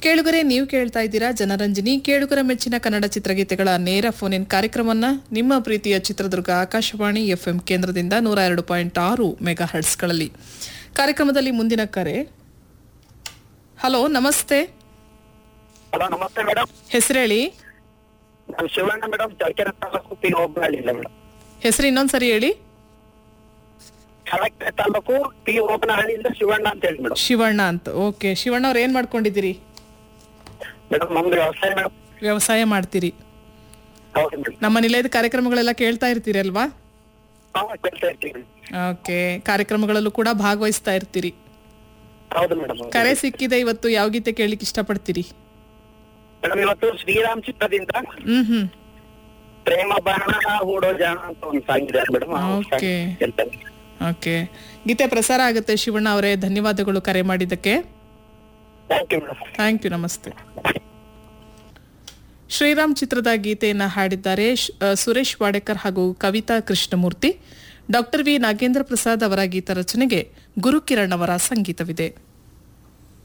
ಕೇಳುಗರೆ ನೀವು ಕೇಳ್ತಾ ಇದ್ದೀರಾ ಜನರಂಜನಿ ಕೇಳುಗರ ಮೆಚ್ಚಿನ ಕನ್ನಡ ಚಿತ್ರಗೀತೆಗಳ ನೇರ ಫೋನ್ ಇನ್ ಕಾರ್ಯಕ್ರಮವನ್ನ ನಿಮ್ಮ ಪ್ರೀತಿಯ ಚಿತ್ರದುರ್ಗ ಆಕಾಶವಾಣಿ ಎಫ್ಎಂ ಕೇಂದ್ರದಿಂದ ನೂರ ಎರಡು ಪಾಯಿಂಟ್ ಆರು ಮೆಗಾ ಹರ್ಟ್ಸ್ಗಳಲ್ಲಿ ಕಾರ್ಯಕ್ರಮದಲ್ಲಿ ಮುಂದಿನ ಕರೆ ಹಲೋ ನಮಸ್ತೆ ಹಲೋ ನಮಸ್ತೆ ಮೇಡಮ್ ಹೆಸರೇಳಿ ನಾನು ಶಿವಣ್ಣ ಮೇಡಮ್ ಚಳ್ಳಕೆರೆ ತಾಲೂಕು ಪಿ ಹೋಬಳಿಲ್ಲ ಮೇಡಮ್ ಹೆಸರು ಇನ್ನೊಂದ್ಸರಿ ಹೇಳಿ ಚಳ್ಳಕೆರೆ ತಾಲೂಕು ಪಿ ಹೋಬನಹಳ್ಳಿಯಿಂದ ಶಿವಣ್ಣ ಅಂತ ಹೇಳಿ ಮೇಡಮ್ ಶಿವಣ್ಣ ಅಂತ ಓಕೆ ಶಿವಣ್ಣ ಅವ್ರು ಏನ್ ಮಾಡ್ಕೊಂಡಿದ್ದೀರಿ ಮೇಡಮ್ ನಮ್ದು ವ್ಯವಸಾಯ ಮೇಡಮ್ ವ್ಯವಸಾಯ ಮಾಡ್ತೀರಿ ಹೌದು ಮೇಡಮ್ ನಮ್ಮ ನಿಲಯದ ಕಾರ್ಯಕ್ರಮಗಳೆಲ್ಲ ಕೇಳ್ತಾ ಇರ್ತೀರಿ ಅಲ್ವಾ ಹಾ ಕೇಳ್ತಾ ಇರ್ತೀವಿ ಓಕೆ ಕಾರ್ಯಕ್ರಮಗಳಲ್ಲೂ ಕೂಡ ಭಾಗವಹಿಸ್ತಾ ಇರ್ತೀರಿ ಹೌದು ಮೇಡಮ್ ಕರೆ ಸಿಕ್ಕಿದೆ ಇವತ್ತು ಯಾವ ಗೀತೆ ಕೇಳಲಿಕ್ಕೆ ಇಷ್ಟಪಡ್ತೀರಿ ಮೇಡಮ್ ಇವತ್ತು ಶ್ರೀರಾಮ್ ಚಿತ್ರದಿಂದ ಹ್ಮ್ ಹ್ಮ್ ಪ್ರೇಮ ಬಾಣ ಹೂಡೋ ಜಾಣ ಅಂತ ಒಂದು ಸಾಂಗ್ ಇದೆ ಮೇಡಮ್ Okay. ಓಕೆ ಗೀತೆ ಪ್ರಸಾರ ಆಗುತ್ತೆ ಶಿವಣ್ಣ ಅವರೇ ಧನ್ಯವಾದಗಳು ಕರೆ ಮಾಡಿದ್ದಕ್ಕೆ thank you madam thank you ನಮಸ್ತೆ ಶ್ರೀರಾಮ್ ಚಿತ್ರದ ಗೀತೆಯನ್ನ ಹಾಡಿದ್ದಾರೆ ಶ್- ಆ, ಸುರೇಶ್ ವಾಡೇಕರ್ ಹಾಗೂ ಕವಿತಾ ಕೃಷ್ಣಮೂರ್ತಿ ಡಾಕ್ಟರ್ ವಿ ನಾಗೇಂದ್ರ ಪ್ರಸಾದ್ ಅವರ ಗೀತ ರಚನೆಗೆ ಗುರುಕಿರಣ್ ಅವರ ಸಂಗೀತವಿದೆ